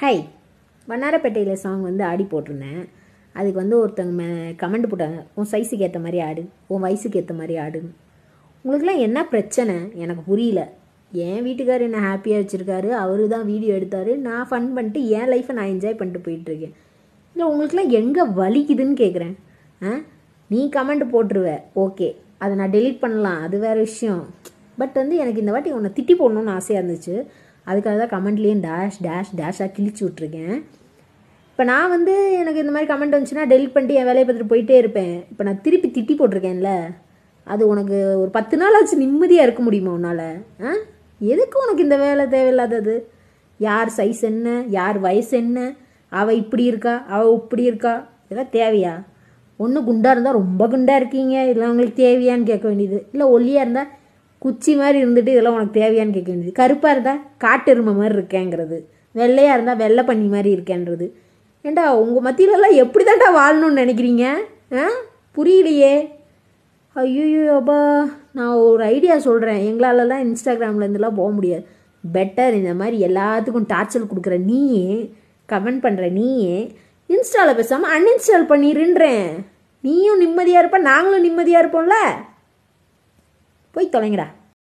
high வண்ணாரப்பேட்டையில் song வந்து ஆடி போட்டிருந்தேன் அதுக்கு வந்து ஒருத்தங்க மே கமெண்ட் போட்டாங்க உன் சைஸுக்கு ஏற்ற மாதிரி ஆடு உன் வயசுக்கு ஏற்ற மாதிரி ஆடுன்னு உங்களுக்குலாம் என்ன பிரச்சனை எனக்கு புரியல என் வீட்டுக்காரர் என்ன ஹாப்பியாக வச்சுருக்காரு அவரு தான் வீடியோ எடுத்தார் நான் ஃபன் பண்ணிட்டு என் லைஃப்பை நான் என்ஜாய் பண்ணிட்டு போயிட்டுருக்கேன் இல்லை உங்களுக்குலாம் எங்கே வலிக்குதுன்னு கேட்குறேன் ஆ நீ கமெண்ட் போட்டுருவ ஓகே அதை நான் டெலீட் பண்ணலாம் அது வேறு விஷயம் பட் வந்து எனக்கு இந்த வாட்டி உன்னை திட்டி போடணும்னு ஆசையாக இருந்துச்சு அதுக்காக தான் கமெண்ட்லேயும் டேஷ் டேஷ் டேஷாக கிழிச்சு விட்ருக்கேன் இப்போ நான் வந்து எனக்கு இந்த மாதிரி கமெண்ட் வந்துச்சுன்னா டெலிட் பண்ணிட்டு என் வேலையை பார்த்துட்டு போயிட்டே இருப்பேன் இப்போ நான் திருப்பி திட்டி போட்டிருக்கேன்ல அது உனக்கு ஒரு பத்து நாள் ஆச்சு நிம்மதியாக இருக்க முடியுமா உன்னால் ஆ எதுக்கு உனக்கு இந்த வேலை தேவையில்லாதது யார் சைஸ் என்ன யார் வயசு என்ன அவள் இப்படி இருக்கா அவள் இப்படி இருக்கா இதெல்லாம் தேவையா ஒன்று குண்டாக இருந்தால் ரொம்ப குண்டாக இருக்கீங்க இதெல்லாம் உங்களுக்கு தேவையான்னு கேட்க வேண்டியது இல்லை ஒல்லியாக இருந்தால் குச்சி மாதிரி இருந்துட்டு இதெல்லாம் உனக்கு தேவையான்னு கேட்க வேண்டியது கருப்பாக இருந்தால் காட்டெருமை மாதிரி இருக்கேங்கிறது வெள்ளையாக இருந்தால் வெள்ளை பண்ணி மாதிரி இருக்கேன்றது ஏண்டா உங்கள் மத்தியிலலாம் எப்படி தான்டா வாழணும்னு நினைக்கிறீங்க ஆ புரியலையே ஐயோ அப்பா நான் ஒரு ஐடியா சொல்கிறேன் எங்களாலலாம் இன்ஸ்டாகிராமில் இருந்துலாம் போக முடியாது பெட்டர் இந்த மாதிரி எல்லாத்துக்கும் டார்ச்சர் கொடுக்குற நீயே கமெண்ட் பண்ணுற நீயே இன்ஸ்டாவில் பேசாமல் அன்இன்ஸ்டால் பண்ணிடுன்றேன் நீயும் நிம்மதியாக இருப்ப நாங்களும் நிம்மதியாக இருப்போம்ல போய் தொலைங்கடா